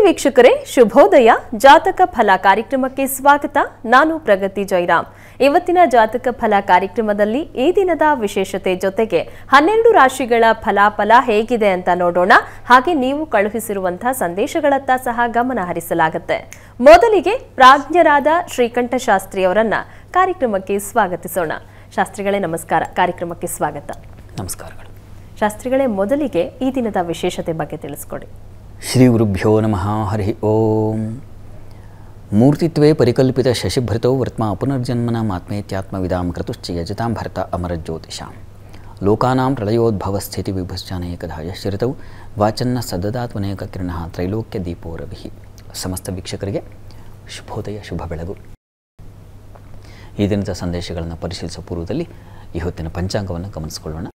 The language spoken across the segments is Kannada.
ವೀಕ್ಷಕರೇ ಶುಭೋದಯ ಜಾತಕ ಫಲ ಕಾರ್ಯಕ್ರಮಕ್ಕೆ ಸ್ವಾಗತ ನಾನು ಪ್ರಗತಿ ಜೈರಾಮ್ ಇವತ್ತಿನ ಜಾತಕ ಫಲ ಕಾರ್ಯಕ್ರಮದಲ್ಲಿ ಈ ದಿನದ ವಿಶೇಷತೆ ಜೊತೆಗೆ ಹನ್ನೆರಡು ರಾಶಿಗಳ ಫಲಾಫಲ ಹೇಗಿದೆ ಅಂತ ನೋಡೋಣ ಹಾಗೆ ನೀವು ಕಳುಹಿಸಿರುವಂತಹ ಸಂದೇಶಗಳತ್ತ ಸಹ ಗಮನ ಹರಿಸಲಾಗುತ್ತೆ ಮೊದಲಿಗೆ ಪ್ರಾಜ್ಞರಾದ ಶ್ರೀಕಂಠ ಶಾಸ್ತ್ರಿ ಅವರನ್ನ ಕಾರ್ಯಕ್ರಮಕ್ಕೆ ಸ್ವಾಗತಿಸೋಣ ಶಾಸ್ತ್ರಿಗಳೇ ನಮಸ್ಕಾರ ಕಾರ್ಯಕ್ರಮಕ್ಕೆ ಸ್ವಾಗತ ನಮಸ್ಕಾರಗಳು ಶಾಸ್ತ್ರಿಗಳೇ ಮೊದಲಿಗೆ ಈ ದಿನದ ವಿಶೇಷತೆ ಬಗ್ಗೆ ತಿಳಿಸ್ಕೊಡಿ ಶ್ರೀ ಗುರುಭ್ಯೋ ನಮಃ ಹರಿ ಓಂ ಮೂರ್ತಿತ್ವೇ ಪರಿಕಲ್ಪಿತ ಶಶಿಭೃತೋ ವರ್ತ್ಮ ಪುನರ್ಜನ್ಮನ ಆತ್ಮೇತ್ಯಾತ್ಮವಿದಾಂ ಕೃತುಶ್ಚ ಯಜತಾಂ ಭರತ ಅಮರಜ್ಯೋತಿಷಾಂ ಲೋಕಾನಾಂ ಪ್ರಳಯೋದ್ಭವ ಸ್ಥಿತಿ ವಿಭಶ್ಚಾನೇಕಧಾಯ ಶ್ರಿತೌ ವಾಚನ್ನ ಸದದಾತ್ಮನೇಕ ಕಿರಣ ತ್ರೈಲೋಕ್ಯ ದೀಪೋ ರವಿ ಸಮಸ್ತ ವೀಕ್ಷಕರಿಗೆ ಶುಭೋದಯ ಶುಭ ಬೆಳಗು ಈ ದಿನದ ಸಂದೇಶಗಳನ್ನು ಪರಿಶೀಲಿಸುವ ಪೂರ್ವದಲ್ಲಿ ಈ ಹೊತ್ತಿನ ಪಂಚಾಂಗವನ್ನು ಗಮನಿಸಿಕೊಳ್ಳೋಣ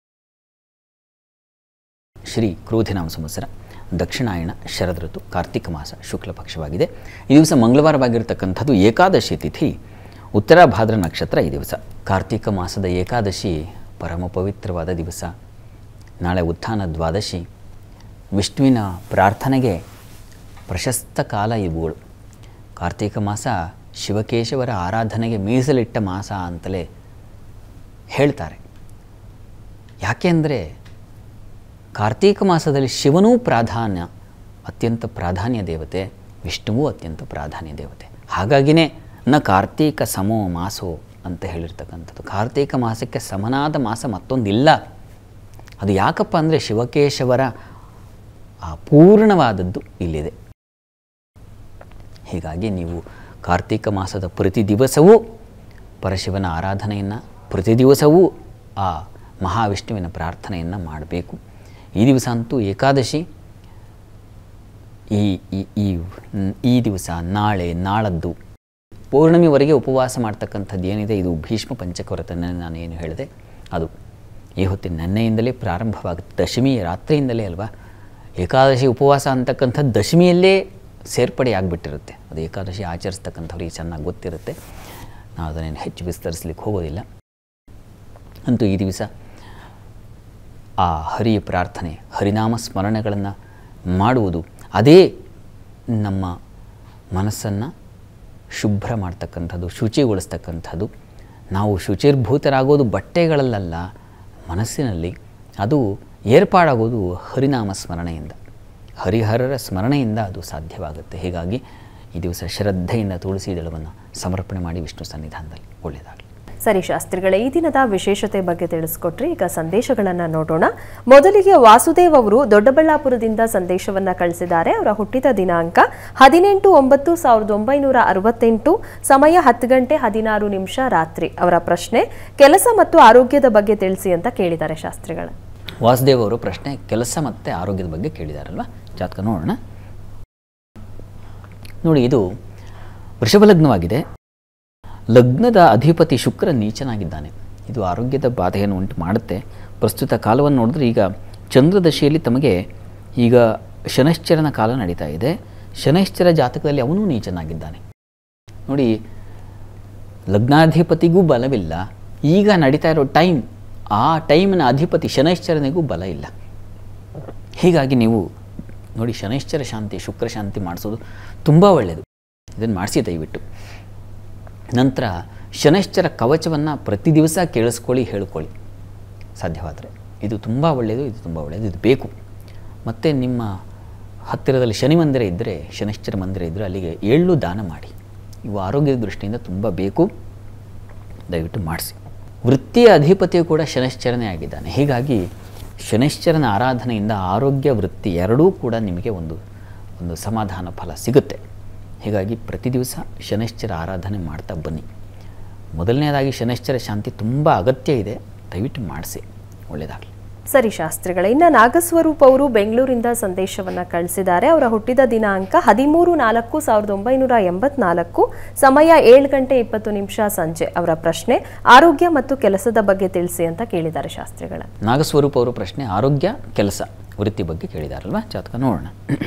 ಶ್ರೀ ಕ್ರೋಧಿನಾಮ ಸಂವತ್ಸರ ದಕ್ಷಿಣಾಯಣ ಶರದ್ ಋತು ಕಾರ್ತಿಕ ಮಾಸ ಶುಕ್ಲ ಪಕ್ಷವಾಗಿದೆ ಈ ದಿವಸ ಮಂಗಳವಾರವಾಗಿರ್ತಕ್ಕಂಥದ್ದು ಏಕಾದಶಿ ತಿಥಿ ಉತ್ತರ ಭಾದ್ರ ನಕ್ಷತ್ರ ಈ ದಿವಸ ಕಾರ್ತಿಕ ಮಾಸದ ಏಕಾದಶಿ ಪರಮ ಪವಿತ್ರವಾದ ದಿವಸ ನಾಳೆ ಉತ್ಥಾನ ದ್ವಾದಶಿ ವಿಷ್ಣುವಿನ ಪ್ರಾರ್ಥನೆಗೆ ಪ್ರಶಸ್ತ ಕಾಲ ಇವುಗಳು ಕಾರ್ತಿಕ ಮಾಸ ಶಿವಕೇಶವರ ಆರಾಧನೆಗೆ ಮೀಸಲಿಟ್ಟ ಮಾಸ ಅಂತಲೇ ಹೇಳ್ತಾರೆ ಯಾಕೆಂದರೆ ಕಾರ್ತೀಕ ಮಾಸದಲ್ಲಿ ಶಿವನೂ ಪ್ರಾಧಾನ್ಯ ಅತ್ಯಂತ ಪ್ರಾಧಾನ್ಯ ದೇವತೆ ವಿಷ್ಣುವೂ ಅತ್ಯಂತ ಪ್ರಾಧಾನ್ಯ ದೇವತೆ ಹಾಗಾಗಿನೇ ನ ಕಾರ್ತೀಕ ಸಮೋ ಮಾಸೋ ಅಂತ ಹೇಳಿರ್ತಕ್ಕಂಥದ್ದು ಕಾರ್ತೀಕ ಮಾಸಕ್ಕೆ ಸಮನಾದ ಮಾಸ ಮತ್ತೊಂದಿಲ್ಲ ಅದು ಯಾಕಪ್ಪ ಅಂದರೆ ಶಿವಕೇಶವರ ಆ ಪೂರ್ಣವಾದದ್ದು ಇಲ್ಲಿದೆ ಹೀಗಾಗಿ ನೀವು ಕಾರ್ತೀಕ ಮಾಸದ ಪ್ರತಿ ದಿವಸವೂ ಪರಶಿವನ ಆರಾಧನೆಯನ್ನು ಪ್ರತಿ ದಿವಸವೂ ಆ ಮಹಾವಿಷ್ಣುವಿನ ಪ್ರಾರ್ಥನೆಯನ್ನು ಮಾಡಬೇಕು ಈ ದಿವಸ ಅಂತೂ ಏಕಾದಶಿ ಈ ಈ ಈ ಈ ದಿವಸ ನಾಳೆ ನಾಳದ್ದು ಪೌರ್ಣಮಿವರೆಗೆ ಉಪವಾಸ ಮಾಡ್ತಕ್ಕಂಥದ್ದು ಏನಿದೆ ಇದು ಭೀಷ್ಮ ಪಂಚಕವ್ರತನ ನಾನು ಏನು ಹೇಳಿದೆ ಅದು ಈ ಹೊತ್ತಿನ ನೆನ್ನೆಯಿಂದಲೇ ಪ್ರಾರಂಭವಾಗುತ್ತೆ ದಶಮಿ ರಾತ್ರಿಯಿಂದಲೇ ಅಲ್ವಾ ಏಕಾದಶಿ ಉಪವಾಸ ಅಂತಕ್ಕಂಥದ್ದು ದಶಮಿಯಲ್ಲೇ ಸೇರ್ಪಡೆ ಆಗಿಬಿಟ್ಟಿರುತ್ತೆ ಅದು ಏಕಾದಶಿ ಆಚರಿಸ್ತಕ್ಕಂಥವ್ರಿಗೆ ಚೆನ್ನಾಗಿ ಗೊತ್ತಿರುತ್ತೆ ನಾವು ಅದನ್ನೇನು ಹೆಚ್ಚು ವಿಸ್ತರಿಸ್ಲಿಕ್ಕೆ ಹೋಗೋದಿಲ್ಲ ಅಂತೂ ಈ ದಿವಸ ಆ ಹರಿಯ ಪ್ರಾರ್ಥನೆ ಹರಿನಾಮ ಸ್ಮರಣೆಗಳನ್ನು ಮಾಡುವುದು ಅದೇ ನಮ್ಮ ಮನಸ್ಸನ್ನು ಶುಭ್ರ ಮಾಡ್ತಕ್ಕಂಥದ್ದು ಶುಚಿಗೊಳಿಸ್ತಕ್ಕಂಥದ್ದು ನಾವು ಶುಚಿರ್ಭೂತರಾಗೋದು ಬಟ್ಟೆಗಳಲ್ಲ ಮನಸ್ಸಿನಲ್ಲಿ ಅದು ಏರ್ಪಾಡಾಗೋದು ಹರಿನಾಮ ಸ್ಮರಣೆಯಿಂದ ಹರಿಹರರ ಸ್ಮರಣೆಯಿಂದ ಅದು ಸಾಧ್ಯವಾಗುತ್ತೆ ಹೀಗಾಗಿ ಈ ದಿವಸ ಶ್ರದ್ಧೆಯಿಂದ ತುಳಸಿ ದಳವನ್ನು ಸಮರ್ಪಣೆ ಮಾಡಿ ವಿಷ್ಣು ಸನ್ನಿಧಾನದಲ್ಲಿ ಒಳ್ಳೆಯದಾಗಲಿ ಸರಿ ಶಾಸ್ತ್ರಿಗಳೇ ಈ ದಿನದ ವಿಶೇಷತೆ ಬಗ್ಗೆ ತಿಳಿಸ್ಕೊಟ್ರಿ ಈಗ ಸಂದೇಶಗಳನ್ನ ನೋಡೋಣ ಮೊದಲಿಗೆ ವಾಸುದೇವ್ ಅವರು ದೊಡ್ಡಬಳ್ಳಾಪುರದಿಂದ ಸಂದೇಶವನ್ನ ಕಳಿಸಿದ್ದಾರೆ ಅವರ ಹುಟ್ಟಿದ ದಿನಾಂಕ ಹದಿನೆಂಟು ಒಂಬತ್ತು ಸಾವಿರದ ಒಂಬೈನೂರ ಅರವತ್ತೆಂಟು ಸಮಯ ಹತ್ತು ಗಂಟೆ ಹದಿನಾರು ನಿಮಿಷ ರಾತ್ರಿ ಅವರ ಪ್ರಶ್ನೆ ಕೆಲಸ ಮತ್ತು ಆರೋಗ್ಯದ ಬಗ್ಗೆ ತಿಳಿಸಿ ಅಂತ ಕೇಳಿದ್ದಾರೆ ಶಾಸ್ತ್ರಿಗಳ ವಾಸುದೇವ್ ಅವರು ಪ್ರಶ್ನೆ ಕೆಲಸ ಮತ್ತು ಆರೋಗ್ಯದ ಬಗ್ಗೆ ಕೇಳಿದಾರಲ್ವ ಜಾತಕ ನೋಡೋಣ ನೋಡಿ ಇದು ವೃಷಭ ಲಗ್ನವಾಗಿದೆ ಲಗ್ನದ ಅಧಿಪತಿ ಶುಕ್ರ ನೀಚನಾಗಿದ್ದಾನೆ ಇದು ಆರೋಗ್ಯದ ಬಾಧೆಯನ್ನು ಉಂಟು ಮಾಡುತ್ತೆ ಪ್ರಸ್ತುತ ಕಾಲವನ್ನು ನೋಡಿದ್ರೆ ಈಗ ಚಂದ್ರದಶೆಯಲ್ಲಿ ತಮಗೆ ಈಗ ಶನಶ್ಚರನ ಕಾಲ ನಡೀತಾ ಇದೆ ಶನಶ್ಚರ ಜಾತಕದಲ್ಲಿ ಅವನೂ ನೀಚನಾಗಿದ್ದಾನೆ ನೋಡಿ ಲಗ್ನಾಧಿಪತಿಗೂ ಬಲವಿಲ್ಲ ಈಗ ನಡೀತಾ ಇರೋ ಟೈಮ್ ಆ ಟೈಮಿನ ಅಧಿಪತಿ ಶನೈಶ್ಚರನಿಗೂ ಬಲ ಇಲ್ಲ ಹೀಗಾಗಿ ನೀವು ನೋಡಿ ಶನೈಶ್ಚರ ಶಾಂತಿ ಶುಕ್ರ ಶಾಂತಿ ಮಾಡಿಸೋದು ತುಂಬ ಒಳ್ಳೆಯದು ಇದನ್ನು ಮಾಡಿಸಿ ದಯವಿಟ್ಟು ನಂತರ ಶನೈಶ್ಚರ ಕವಚವನ್ನು ಪ್ರತಿ ದಿವಸ ಕೇಳಿಸ್ಕೊಳ್ಳಿ ಹೇಳ್ಕೊಳ್ಳಿ ಸಾಧ್ಯವಾದರೆ ಇದು ತುಂಬ ಒಳ್ಳೆಯದು ಇದು ತುಂಬ ಒಳ್ಳೆಯದು ಇದು ಬೇಕು ಮತ್ತು ನಿಮ್ಮ ಹತ್ತಿರದಲ್ಲಿ ಶನಿ ಮಂದಿರ ಇದ್ದರೆ ಶನೈಶ್ಚರ ಮಂದಿರ ಇದ್ದರೆ ಅಲ್ಲಿಗೆ ಏಳು ದಾನ ಮಾಡಿ ಇವು ಆರೋಗ್ಯದ ದೃಷ್ಟಿಯಿಂದ ತುಂಬ ಬೇಕು ದಯವಿಟ್ಟು ಮಾಡಿಸಿ ವೃತ್ತಿಯ ಅಧಿಪತಿಯು ಕೂಡ ಶನೈಶ್ಚರನೇ ಆಗಿದ್ದಾನೆ ಹೀಗಾಗಿ ಶನೈಶ್ಚರನ ಆರಾಧನೆಯಿಂದ ಆರೋಗ್ಯ ವೃತ್ತಿ ಎರಡೂ ಕೂಡ ನಿಮಗೆ ಒಂದು ಒಂದು ಸಮಾಧಾನ ಫಲ ಸಿಗುತ್ತೆ ಹೀಗಾಗಿ ಪ್ರತಿ ದಿವಸ ಶನೈಶ್ಚರ ಆರಾಧನೆ ಮಾಡ್ತಾ ಬನ್ನಿ ಮೊದಲನೇದಾಗಿ ಶನೈಶ್ಚರ ಶಾಂತಿ ತುಂಬ ಅಗತ್ಯ ಇದೆ ದಯವಿಟ್ಟು ಮಾಡಿಸಿ ಒಳ್ಳೆಯದಾಗಲಿ ಸರಿ ಶಾಸ್ತ್ರಿಗಳೇ ಇನ್ನ ನಾಗಸ್ವರೂಪ್ ಅವರು ಬೆಂಗಳೂರಿಂದ ಸಂದೇಶವನ್ನ ಕಳಿಸಿದ್ದಾರೆ ಅವರ ಹುಟ್ಟಿದ ದಿನಾಂಕ ಹದಿಮೂರು ನಾಲ್ಕು ಸಾವಿರದ ಒಂಬೈನೂರ ಎಂಬತ್ನಾಲ್ಕು ಸಮಯ ಏಳು ಗಂಟೆ ಇಪ್ಪತ್ತು ನಿಮಿಷ ಸಂಜೆ ಅವರ ಪ್ರಶ್ನೆ ಆರೋಗ್ಯ ಮತ್ತು ಕೆಲಸದ ಬಗ್ಗೆ ತಿಳಿಸಿ ಅಂತ ಕೇಳಿದ್ದಾರೆ ಶಾಸ್ತ್ರಿಗಳ ನಾಗಸ್ವರೂಪ್ ಅವರು ಪ್ರಶ್ನೆ ಆರೋಗ್ಯ ಕೆಲಸ ವೃತ್ತಿ ಬಗ್ಗೆ ಕೇಳಿದಾರಲ್ವ ಜಾತಕ ನೋಡೋಣ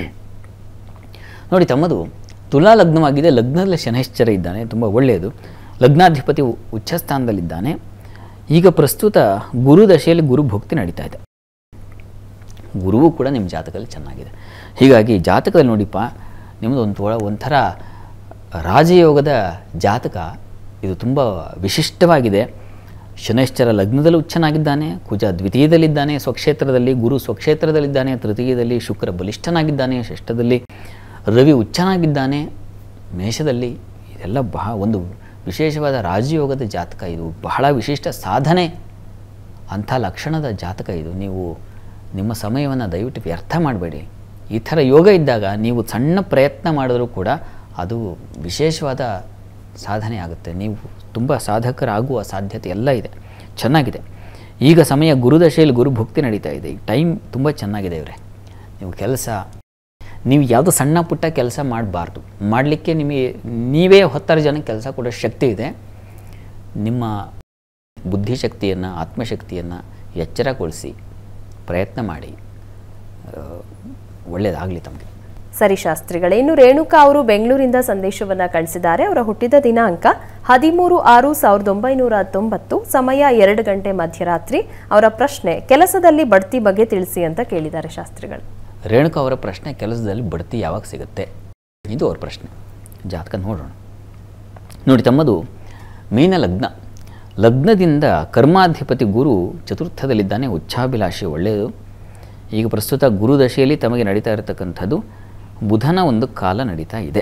ನೋಡಿ ತಮ್ಮದು ತುಲಾ ಲಗ್ನವಾಗಿದೆ ಲಗ್ನದಲ್ಲಿ ಶನೈಶ್ಚರ ಇದ್ದಾನೆ ತುಂಬ ಒಳ್ಳೆಯದು ಲಗ್ನಾಧಿಪತಿ ಉ- ಉಚ್ಚಸ್ಥಾನದಲ್ಲಿದ್ದಾನೆ ಈಗ ಪ್ರಸ್ತುತ ಗುರು ದಶೆಯಲ್ಲಿ ಗುರು ಭಕ್ತಿ ನಡೀತಾ ಇದೆ ಗುರುವು ಕೂಡ ನಿಮ್ಮ ಜಾತಕದಲ್ಲಿ ಚೆನ್ನಾಗಿದೆ ಹೀಗಾಗಿ ಜಾತಕದಲ್ಲಿ ನೋಡಿಪ್ಪ ನಿಮ್ಮದು ಒಂದು ಒಳ ಒಂಥರ ರಾಜಯೋಗದ ಜಾತಕ ಇದು ತುಂಬ ವಿಶಿಷ್ಟವಾಗಿದೆ ಶನೈಶ್ಚರ ಲಗ್ನದಲ್ಲೂ ಉಚ್ಚನಾಗಿದ್ದಾನೆ ಕುಜ ದ್ವಿತೀಯದಲ್ಲಿದ್ದಾನೆ ಸ್ವಕ್ಷೇತ್ರದಲ್ಲಿ ಗುರು ಸ್ವಕ್ಷೇತ್ರದಲ್ಲಿದ್ದಾನೆ ತೃತೀಯದಲ್ಲಿ ಶುಕ್ರ ಬಲಿಷ್ಠನಾಗಿದ್ದಾನೆ ಷಷ್ಠದಲ್ಲಿ ರವಿ ಉಚ್ಚನಾಗಿದ್ದಾನೆ ಮೇಷದಲ್ಲಿ ಇದೆಲ್ಲ ಬಹ ಒಂದು ವಿಶೇಷವಾದ ರಾಜಯೋಗದ ಜಾತಕ ಇದು ಬಹಳ ವಿಶಿಷ್ಟ ಸಾಧನೆ ಅಂಥ ಲಕ್ಷಣದ ಜಾತಕ ಇದು ನೀವು ನಿಮ್ಮ ಸಮಯವನ್ನು ದಯವಿಟ್ಟು ವ್ಯರ್ಥ ಮಾಡಬೇಡಿ ಈ ಥರ ಯೋಗ ಇದ್ದಾಗ ನೀವು ಸಣ್ಣ ಪ್ರಯತ್ನ ಮಾಡಿದ್ರೂ ಕೂಡ ಅದು ವಿಶೇಷವಾದ ಸಾಧನೆ ಆಗುತ್ತೆ ನೀವು ತುಂಬ ಸಾಧಕರಾಗುವ ಸಾಧ್ಯತೆ ಎಲ್ಲ ಇದೆ ಚೆನ್ನಾಗಿದೆ ಈಗ ಸಮಯ ಗುರುದಶೆಯಲ್ಲಿ ಗುರು ಭಕ್ತಿ ನಡೀತಾ ಇದೆ ಈ ಟೈಮ್ ತುಂಬ ಚೆನ್ನಾಗಿದೆ ಇವರೇ ನೀವು ಕೆಲಸ ನೀವು ಯಾವುದೋ ಸಣ್ಣ ಪುಟ್ಟ ಕೆಲಸ ಮಾಡಬಾರ್ದು ಮಾಡಲಿಕ್ಕೆ ನಿಮಗೆ ನೀವೇ ಹತ್ತಾರು ಜನಕ್ಕೆ ಕೆಲಸ ಕೊಡೋ ಶಕ್ತಿ ಇದೆ ನಿಮ್ಮ ಬುದ್ಧಿಶಕ್ತಿಯನ್ನು ಆತ್ಮಶಕ್ತಿಯನ್ನು ಎಚ್ಚರಗೊಳಿಸಿ ಪ್ರಯತ್ನ ಮಾಡಿ ಒಳ್ಳೆಯದಾಗಲಿ ತಮಗೆ ಸರಿ ಶಾಸ್ತ್ರಿಗಳೇ ಇನ್ನು ರೇಣುಕಾ ಅವರು ಬೆಂಗಳೂರಿಂದ ಸಂದೇಶವನ್ನ ಕಳಿಸಿದ್ದಾರೆ ಅವರ ಹುಟ್ಟಿದ ದಿನಾಂಕ ಹದಿಮೂರು ಆರು ಸಾವಿರದ ಒಂಬೈನೂರ ತೊಂಬತ್ತು ಸಮಯ ಎರಡು ಗಂಟೆ ಮಧ್ಯರಾತ್ರಿ ಅವರ ಪ್ರಶ್ನೆ ಕೆಲಸದಲ್ಲಿ ಬಡ್ತಿ ಬಗ್ಗೆ ತಿಳಿಸಿ ಅಂತ ಕೇಳಿದ್ದಾರೆ ಶಾಸ್ತ್ರಿಗಳು ರೇಣುಕಾ ಅವರ ಪ್ರಶ್ನೆ ಕೆಲಸದಲ್ಲಿ ಬಡ್ತಿ ಯಾವಾಗ ಸಿಗುತ್ತೆ ಇದು ಅವ್ರ ಪ್ರಶ್ನೆ ಜಾತಕ ನೋಡೋಣ ನೋಡಿ ತಮ್ಮದು ಮೀನ ಲಗ್ನ ಲಗ್ನದಿಂದ ಕರ್ಮಾಧಿಪತಿ ಗುರು ಚತುರ್ಥದಲ್ಲಿದ್ದಾನೆ ಉಚ್ಚಾಭಿಲಾಷೆ ಒಳ್ಳೆಯದು ಈಗ ಪ್ರಸ್ತುತ ಗುರು ದಶೆಯಲ್ಲಿ ತಮಗೆ ನಡೀತಾ ಇರತಕ್ಕಂಥದ್ದು ಬುಧನ ಒಂದು ಕಾಲ ನಡೀತಾ ಇದೆ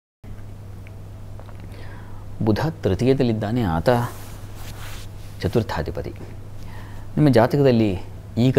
ಬುಧ ತೃತೀಯದಲ್ಲಿದ್ದಾನೆ ಆತ ಚತುರ್ಥಾಧಿಪತಿ ನಿಮ್ಮ ಜಾತಕದಲ್ಲಿ ಈಗ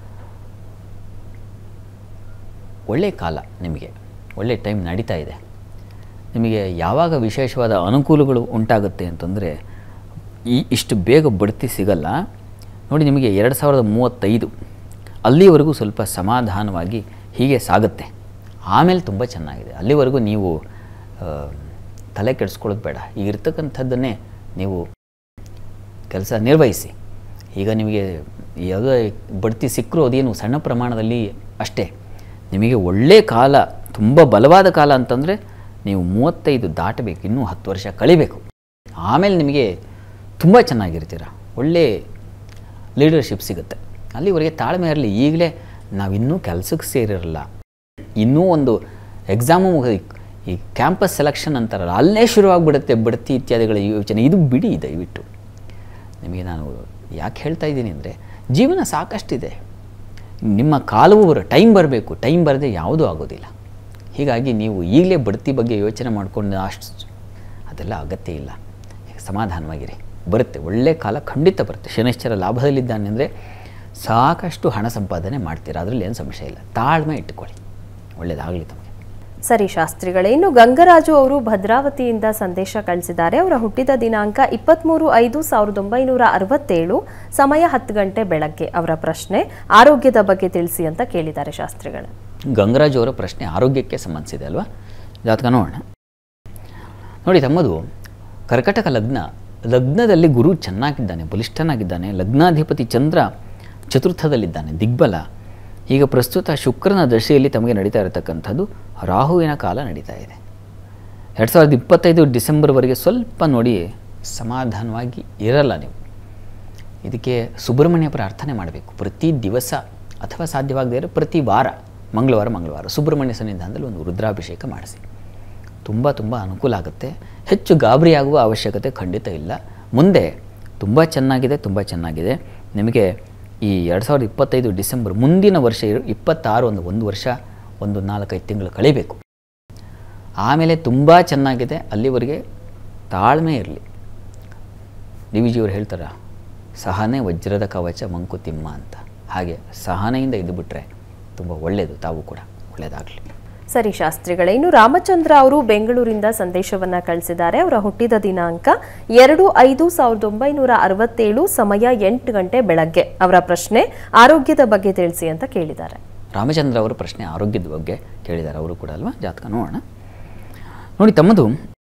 ಒಳ್ಳೆಯ ಕಾಲ ನಿಮಗೆ ಒಳ್ಳೆಯ ಟೈಮ್ ನಡೀತಾ ಇದೆ ನಿಮಗೆ ಯಾವಾಗ ವಿಶೇಷವಾದ ಅನುಕೂಲಗಳು ಉಂಟಾಗುತ್ತೆ ಅಂತಂದರೆ ಈ ಇಷ್ಟು ಬೇಗ ಬಡ್ತಿ ಸಿಗಲ್ಲ ನೋಡಿ ನಿಮಗೆ ಎರಡು ಸಾವಿರದ ಮೂವತ್ತೈದು ಅಲ್ಲಿವರೆಗೂ ಸ್ವಲ್ಪ ಸಮಾಧಾನವಾಗಿ ಹೀಗೆ ಸಾಗುತ್ತೆ ಆಮೇಲೆ ತುಂಬ ಚೆನ್ನಾಗಿದೆ ಅಲ್ಲಿವರೆಗೂ ನೀವು ಆ, ತಲೆ ಕೆಡಿಸ್ಕೊಳ್ಳೋದು ಬೇಡ ಈಗ ಇರ್ತಕ್ಕಂಥದ್ದನ್ನೇ ನೀವು ಕೆಲಸ ನಿರ್ವಹಿಸಿ ಈಗ ನಿಮಗೆ ಯಾವುದೇ ಬಡ್ತಿ ಸಿಕ್ಕರೂ ಅದೇನು ಸಣ್ಣ ಪ್ರಮಾಣದಲ್ಲಿ ಅಷ್ಟೇ ನಿಮಗೆ ಒಳ್ಳೆಯ ಕಾಲ ತುಂಬ ಬಲವಾದ ಕಾಲ ಅಂತಂದರೆ ನೀವು ಮೂವತ್ತೈದು ದಾಟಬೇಕು ಇನ್ನೂ ಹತ್ತು ವರ್ಷ ಕಳಿಬೇಕು ಆಮೇಲೆ ನಿಮಗೆ ತುಂಬ ಚೆನ್ನಾಗಿರ್ತೀರ ಒಳ್ಳೆ ಲೀಡರ್ಶಿಪ್ ಸಿಗುತ್ತೆ ಅಲ್ಲಿವರೆಗೆ ತಾಳ್ಮೆ ಇರಲಿ ಈಗಲೇ ನಾವಿನ್ನೂ ಕೆಲಸಕ್ಕೆ ಸೇರಿರಲ್ಲ ಇನ್ನೂ ಒಂದು ಎಕ್ಸಾಮು ಮುಗಿ ಈ ಕ್ಯಾಂಪಸ್ ಸೆಲೆಕ್ಷನ್ ಅಂತಾರಲ್ಲ ಅಲ್ಲೇ ಶುರುವಾಗ್ಬಿಡುತ್ತೆ ಬಡ್ತಿ ಇತ್ಯಾದಿಗಳ ಯೋಚನೆ ಇದು ಬಿಡಿ ದಯವಿಟ್ಟು ನಿಮಗೆ ನಾನು ಯಾಕೆ ಹೇಳ್ತಾ ಇದ್ದೀನಿ ಅಂದರೆ ಜೀವನ ಸಾಕಷ್ಟಿದೆ ನಿಮ್ಮ ಕಾಲವು ಬರೋ ಟೈಮ್ ಬರಬೇಕು ಟೈಮ್ ಬರದೆ ಯಾವುದೂ ಆಗೋದಿಲ್ಲ ಹೀಗಾಗಿ ನೀವು ಈಗಲೇ ಬಡ್ತಿ ಬಗ್ಗೆ ಯೋಚನೆ ಮಾಡಿಕೊಂಡು ಅಷ್ಟು ಅದೆಲ್ಲ ಅಗತ್ಯ ಇಲ್ಲ ಸಮಾಧಾನವಾಗಿರಿ ಬರುತ್ತೆ ಒಳ್ಳೆಯ ಕಾಲ ಖಂಡಿತ ಬರುತ್ತೆ ಶನಿಶ್ಚರ ಲಾಭದಲ್ಲಿದ್ದಾನೆ ಅಂದರೆ ಸಾಕಷ್ಟು ಹಣ ಸಂಪಾದನೆ ಮಾಡ್ತೀರಾ ಅದರಲ್ಲಿ ಏನು ಸಮಸ್ಯೆ ಇಲ್ಲ ತಾಳ್ಮೆ ಇಟ್ಟುಕೊಳ್ಳಿ ಒಳ್ಳೆಯದಾಗಲಿ ತಮಗೆ ಸರಿ ಶಾಸ್ತ್ರಿಗಳೇ ಇನ್ನು ಗಂಗರಾಜು ಅವರು ಭದ್ರಾವತಿಯಿಂದ ಸಂದೇಶ ಕಳಿಸಿದ್ದಾರೆ ಅವರ ಹುಟ್ಟಿದ ದಿನಾಂಕ ಇಪ್ಪತ್ತ್ಮೂರು ಐದು ಸಾವಿರದ ಒಂಬೈನೂರ ಅರವತ್ತೇಳು ಸಮಯ ಹತ್ತು ಗಂಟೆ ಬೆಳಗ್ಗೆ ಅವರ ಪ್ರಶ್ನೆ ಆರೋಗ್ಯದ ಬಗ್ಗೆ ತಿಳಿಸಿ ಅಂತ ಕೇಳಿದ್ದಾರೆ ಶಾಸ್ತ್ರಿಗಳು ಗಂಗರಾಜ್ ಅವರ ಪ್ರಶ್ನೆ ಆರೋಗ್ಯಕ್ಕೆ ಸಂಬಂಧಿಸಿದೆ ಅಲ್ವಾ ಜಾತಕ ನೋಡೋಣ ನೋಡಿ ತಮ್ಮದು ಕರ್ಕಟಕ ಲಗ್ನ ಲಗ್ನದಲ್ಲಿ ಗುರು ಚೆನ್ನಾಗಿದ್ದಾನೆ ಬಲಿಷ್ಠನಾಗಿದ್ದಾನೆ ಲಗ್ನಾಧಿಪತಿ ಚಂದ್ರ ಚತುರ್ಥದಲ್ಲಿದ್ದಾನೆ ದಿಗ್ಬಲ ಈಗ ಪ್ರಸ್ತುತ ಶುಕ್ರನ ದಶೆಯಲ್ಲಿ ತಮಗೆ ನಡೀತಾ ಇರತಕ್ಕಂಥದ್ದು ರಾಹುವಿನ ಕಾಲ ನಡೀತಾ ಇದೆ ಎರಡು ಸಾವಿರದ ಇಪ್ಪತ್ತೈದು ಡಿಸೆಂಬರ್ವರೆಗೆ ಸ್ವಲ್ಪ ನೋಡಿ ಸಮಾಧಾನವಾಗಿ ಇರಲ್ಲ ನೀವು ಇದಕ್ಕೆ ಸುಬ್ರಹ್ಮಣ್ಯ ಪ್ರಾರ್ಥನೆ ಮಾಡಬೇಕು ಪ್ರತಿ ದಿವಸ ಅಥವಾ ಸಾಧ್ಯವಾಗದೇ ಇರೋ ಪ್ರತಿ ವಾರ ಮಂಗಳವಾರ ಮಂಗಳವಾರ ಸುಬ್ರಹ್ಮಣ್ಯ ಸನ್ನಿಧಾನದಲ್ಲಿ ಒಂದು ರುದ್ರಾಭಿಷೇಕ ಮಾಡಿಸಿ ತುಂಬ ತುಂಬ ಅನುಕೂಲ ಆಗುತ್ತೆ ಹೆಚ್ಚು ಗಾಬರಿಯಾಗುವ ಅವಶ್ಯಕತೆ ಖಂಡಿತ ಇಲ್ಲ ಮುಂದೆ ತುಂಬ ಚೆನ್ನಾಗಿದೆ ತುಂಬ ಚೆನ್ನಾಗಿದೆ ನಿಮಗೆ ಈ ಎರಡು ಸಾವಿರದ ಇಪ್ಪತ್ತೈದು ಡಿಸೆಂಬರ್ ಮುಂದಿನ ವರ್ಷ ಇರು- ಇಪ್ಪತ್ತಾರು ಒಂದು ಒಂದು ವರ್ಷ ಒಂದು ನಾಲ್ಕೈದು ತಿಂಗಳು ಕಳಿಬೇಕು ಆಮೇಲೆ ತುಂಬ ಚೆನ್ನಾಗಿದೆ ಅಲ್ಲಿವರೆಗೆ ತಾಳ್ಮೆ ಇರಲಿ ಡಿ ವಿ ಜಿಯವರು ಹೇಳ್ತಾರೆ ಸಹನೆ ವಜ್ರದ ಕವಚ ಮಂಕುತಿಮ್ಮ ಅಂತ ಹಾಗೆ ಸಹನೆಯಿಂದ ಇದು ಬಿಟ್ಟರೆ ತುಂಬ ಒಳ್ಳೆಯದು ತಾವು ಕೂಡ ಒಳ್ಳೆಯದಾಗಲಿ ಸರಿ ಶಾಸ್ತ್ರಿಗಳೇ ಇನ್ನು ರಾಮಚಂದ್ರ ಅವರು ಬೆಂಗಳೂರಿಂದ ಸಂದೇಶವನ್ನ ಕಳಿಸಿದ್ದಾರೆ ಅವರ ಹುಟ್ಟಿದ ದಿನಾಂಕ ಎರಡು ಐದು ಸಾವಿರದ ಒಂಬೈನೂರ ಅರವತ್ತೇಳು ಸಮಯ ಎಂಟು ಗಂಟೆ ಬೆಳಗ್ಗೆ ಅವರ ಪ್ರಶ್ನೆ ಆರೋಗ್ಯದ ಬಗ್ಗೆ ತಿಳಿಸಿ ಅಂತ ಕೇಳಿದ್ದಾರೆ ರಾಮಚಂದ್ರ ಅವರು ಪ್ರಶ್ನೆ ಆರೋಗ್ಯದ ಬಗ್ಗೆ ಕೇಳಿದ್ದಾರೆ ಅವರು ಕೂಡ ಅಲ್ವಾ ಜಾತಕ ನೋಡೋಣ ನೋಡಿ ತಮ್ಮದು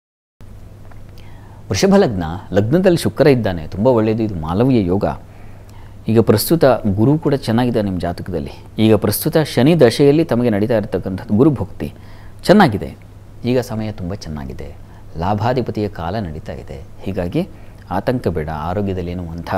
ವೃಷಭ ಲಗ್ನ ಲಗ್ನದಲ್ಲಿ ಶುಕ್ರ ಇದ್ದಾನೆ ತುಂಬ ಒಳ್ಳೆಯದು ಇದು ಮಾಲವೀಯ ಯೋಗ ಈಗ ಪ್ರಸ್ತುತ ಗುರು ಕೂಡ ಚೆನ್ನಾಗಿದೆ ನಿಮ್ಮ ಜಾತಕದಲ್ಲಿ ಈಗ ಪ್ರಸ್ತುತ ಶನಿ ದಶೆಯಲ್ಲಿ ತಮಗೆ ನಡೀತಾ ಇರತಕ್ಕಂಥದ್ದು ಗುರು ಭಕ್ತಿ ಚೆನ್ನಾಗಿದೆ ಈಗ ಸಮಯ ತುಂಬ ಚೆನ್ನಾಗಿದೆ ಲಾಭಾಧಿಪತಿಯ ಕಾಲ ನಡೀತಾ ಇದೆ ಹೀಗಾಗಿ ಆತಂಕ ಬೇಡ ಆರೋಗ್ಯದಲ್ಲಿ ಏನು ಅಂಥ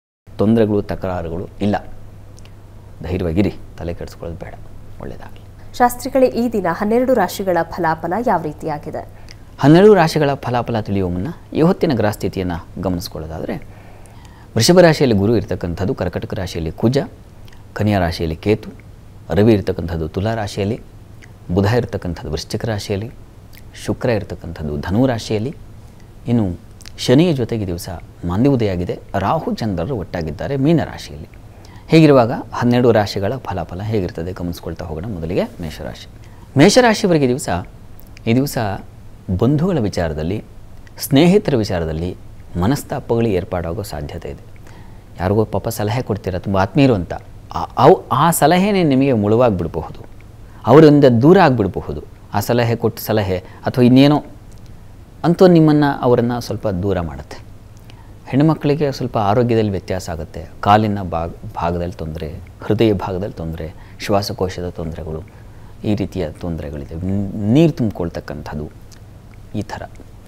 ತೊಂದರೆಗಳು ತಕರಾರುಗಳು ಇಲ್ಲ ಧೈರ್ಯವಾಗಿರಿ ತಲೆ ಕೆಡಿಸ್ಕೊಳ್ಳೋದು ಬೇಡ ಒಳ್ಳೆಯದಾಗಲಿ ಶಾಸ್ತ್ರಿಗಳೇ ಈ ದಿನ ಹನ್ನೆರಡು ರಾಶಿಗಳ ಫಲಾಫಲ ಯಾವ ರೀತಿಯಾಗಿದೆ ಹನ್ನೆರಡು ರಾಶಿಗಳ ಫಲಾಫಲ ತಿಳಿಯುವ ಮುನ್ನ ಈ ಹೊತ್ತಿನ ಗ್ರಹಸ್ಥಿತಿಯನ್ನು ಗಮನಿಸ್ಕೊಳ್ಳೋದಾದರೆ ವೃಷಭ ರಾಶಿಯಲ್ಲಿ ಗುರು ಇರತಕ್ಕಂಥದ್ದು ಕರ್ಕಟಕ ರಾಶಿಯಲ್ಲಿ ಕುಜ ಕನ್ಯಾ ರಾಶಿಯಲ್ಲಿ ಕೇತು ರವಿ ಇರತಕ್ಕಂಥದ್ದು ತುಲಾ ರಾಶಿಯಲ್ಲಿ ಬುಧ ಇರತಕ್ಕಂಥದ್ದು ವೃಶ್ಚಿಕ ರಾಶಿಯಲ್ಲಿ ಶುಕ್ರ ಇರತಕ್ಕಂಥದ್ದು ಧನು ರಾಶಿಯಲ್ಲಿ ಇನ್ನು ಶನಿಯ ಜೊತೆಗೆ ದಿವಸ ಮಾಂದ್ಯೋದಯಾಗಿದೆ ರಾಹು ಚಂದ್ರರು ಒಟ್ಟಾಗಿದ್ದಾರೆ ಮೀನ ರಾಶಿಯಲ್ಲಿ ಹೀಗಿರುವಾಗ ಹನ್ನೆರಡು ರಾಶಿಗಳ ಫಲಾಫಲ ಹೇಗಿರ್ತದೆ ಗಮನಿಸ್ಕೊಳ್ತಾ ಹೋಗೋಣ ಮೊದಲಿಗೆ ಮೇಷರಾಶಿ ಮೇಷರಾಶಿಯವರಿಗೆ ದಿವಸ ಈ ದಿವಸ ಬಂಧುಗಳ ವಿಚಾರದಲ್ಲಿ ಸ್ನೇಹಿತರ ವಿಚಾರದಲ್ಲಿ ಮನಸ್ತಾಪಗಳು ಏರ್ಪಾಡಾಗೋ ಸಾಧ್ಯತೆ ಇದೆ ಯಾರಿಗೋ ಪಾಪ ಸಲಹೆ ಕೊಡ್ತೀರ ತುಂಬ ಆತ್ಮೀಯರು ಅಂತ ಆ- ಅವು ಆ ಸಲಹೆನೇ ನಿಮಗೆ ಮುಳುವಾಗಿಬಿಡಬಹುದು ಅವರಿಂದ ದೂರ ಆಗಿಬಿಡಬಹುದು ಆ ಸಲಹೆ ಕೊಟ್ಟ ಸಲಹೆ ಅಥವಾ ಇನ್ನೇನೋ ಅಂತೂ ನಿಮ್ಮನ್ನು ಅವರನ್ನು ಸ್ವಲ್ಪ ದೂರ ಮಾಡುತ್ತೆ ಹೆಣ್ಣುಮಕ್ಕಳಿಗೆ ಸ್ವಲ್ಪ ಆರೋಗ್ಯದಲ್ಲಿ ವ್ಯತ್ಯಾಸ ಆಗುತ್ತೆ ಕಾಲಿನ ಭಾಗ ಭಾಗದಲ್ಲಿ ತೊಂದರೆ ಹೃದಯ ಭಾಗದಲ್ಲಿ ತೊಂದರೆ ಶ್ವಾಸಕೋಶದ ತೊಂದರೆಗಳು ಈ ರೀತಿಯ ತೊಂದರೆಗಳಿದೆ ನ್- ನೀರು ತುಂಬಿಕೊಳ್ತಕ್ಕಂಥದ್ದು ಈ ಥರ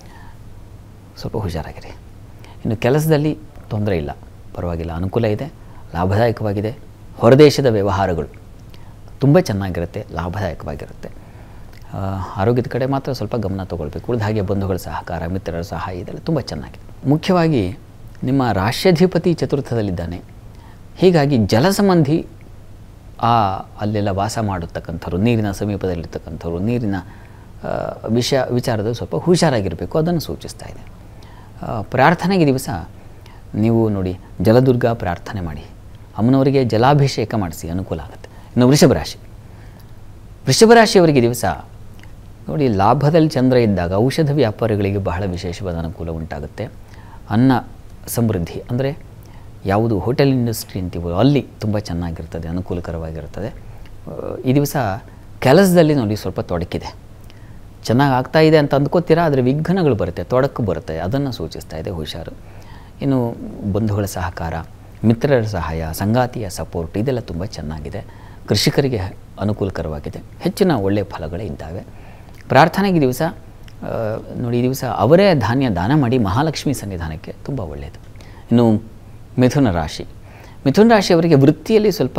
ಸ್ವಲ್ಪ ಹುಷಾರಾಗಿರಿ ಇನ್ನು ಕೆಲಸದಲ್ಲಿ ತೊಂದರೆ ಇಲ್ಲ ಪರವಾಗಿಲ್ಲ ಅನುಕೂಲ ಇದೆ ಲಾಭದಾಯಕವಾಗಿದೆ ಹೊರದೇಶದ ವ್ಯವಹಾರಗಳು ತುಂಬ ಚೆನ್ನಾಗಿರುತ್ತೆ ಲಾಭದಾಯಕವಾಗಿರುತ್ತೆ ಆ, ಆರೋಗ್ಯದ ಕಡೆ ಮಾತ್ರ ಸ್ವಲ್ಪ ಗಮನ ತಗೊಳ್ಬೇಕು ಉಳಿದ ಹಾಗೆ ಬಂಧುಗಳ ಸಹಕಾರ ಮಿತ್ರರ ಸಹಾಯ ಇದೆಲ್ಲ ತುಂಬ ಚೆನ್ನಾಗಿದೆ ಮುಖ್ಯವಾಗಿ ನಿಮ್ಮ ರಾಷ್ಟ್ರಾಧಿಪತಿ ಚತುರ್ಥದಲ್ಲಿದ್ದಾನೆ ಹೀಗಾಗಿ ಜಲಸಂಬಂಧಿ ಆ ಅಲ್ಲೆಲ್ಲ ವಾಸ ಮಾಡತಕ್ಕಂಥವ್ರು ನೀರಿನ ಸಮೀಪದಲ್ಲಿರ್ತಕ್ಕಂಥವ್ರು ನೀರಿನ ಆ, ವಿಷಯ ವಿಚಾರದಲ್ಲಿ ಸ್ವಲ್ಪ ಹುಷಾರಾಗಿರಬೇಕು ಅದನ್ನು ಸೂಚಿಸ್ತಾ ಇದೆ ಆ, ಪ್ರಾರ್ಥನೆಗೆ ದಿವಸ ನೀವು ನೋಡಿ ಜಲದುರ್ಗ ಪ್ರಾರ್ಥನೆ ಮಾಡಿ ಅಮ್ಮನವರಿಗೆ ಜಲಾಭಿಷೇಕ ಮಾಡಿಸಿ ಅನುಕೂಲ ಆಗುತ್ತೆ ಇನ್ನು ವೃಷಭ ರಾಶಿ ವೃಷಭ ರಾಶಿಯವರಿಗೆ ದಿವಸ ನೋಡಿ ಲಾಭದಲ್ಲಿ ಚಂದ್ರ ಇದ್ದಾಗ ಔಷಧ ವ್ಯಾಪಾರಿಗಳಿಗೆ ಬಹಳ ವಿಶೇಷವಾದ ಅನುಕೂಲ ಉಂಟಾಗುತ್ತೆ ಅನ್ನ ಸಮೃದ್ಧಿ ಅಂದರೆ ಯಾವುದು ಹೋಟೆಲ್ ಇಂಡಸ್ಟ್ರಿ ಅಂತೀವೋ ಅಲ್ಲಿ ತುಂಬ ಚೆನ್ನಾಗಿರ್ತದೆ ಅನುಕೂಲಕರವಾಗಿರ್ತದೆ ಆ, ಈ ದಿವಸ ಕೆಲಸದಲ್ಲಿ ನೋಡಿ ಸ್ವಲ್ಪ ತೊಡಕಿದೆ ಚೆನ್ನಾಗಿ ಆಗ್ತಾ ಇದೆ ಅಂತ ಅಂದ್ಕೋತೀರಾ ಆದರೆ ವಿಘ್ನಗಳು ಬರುತ್ತೆ ತೊಡಕು ಬರುತ್ತೆ ಅದನ್ನು ಸೂಚಿಸ್ತಾ ಇದೆ ಹುಷಾರು ಇನ್ನು ಬಂಧುಗಳ ಸಹಕಾರ ಮಿತ್ರರ ಸಹಾಯ ಸಂಗಾತಿಯ ಸಪೋರ್ಟ್ ಇದೆಲ್ಲ ತುಂಬ ಚೆನ್ನಾಗಿದೆ ಕೃಷಿಕರಿಗೆ ಅನುಕೂಲಕರವಾಗಿದೆ ಹೆಚ್ಚಿನ ಒಳ್ಳೆಯ ಫಲಗಳೇ ಇದ್ದಾವೆ ಪ್ರಾರ್ಥನೆಗೆ ದಿವಸ ಆ, ನೋಡಿ ಈ ದಿವಸ ಅವರೇ ಧಾನ್ಯ ದಾನ ಮಾಡಿ ಮಹಾಲಕ್ಷ್ಮಿ ಸನ್ನಿಧಾನಕ್ಕೆ ತುಂಬ ಒಳ್ಳೆಯದು ಇನ್ನು ಮಿಥುನ ರಾಶಿ ಮಿಥುನ ರಾಶಿಯವರಿಗೆ ವೃತ್ತಿಯಲ್ಲಿ ಸ್ವಲ್ಪ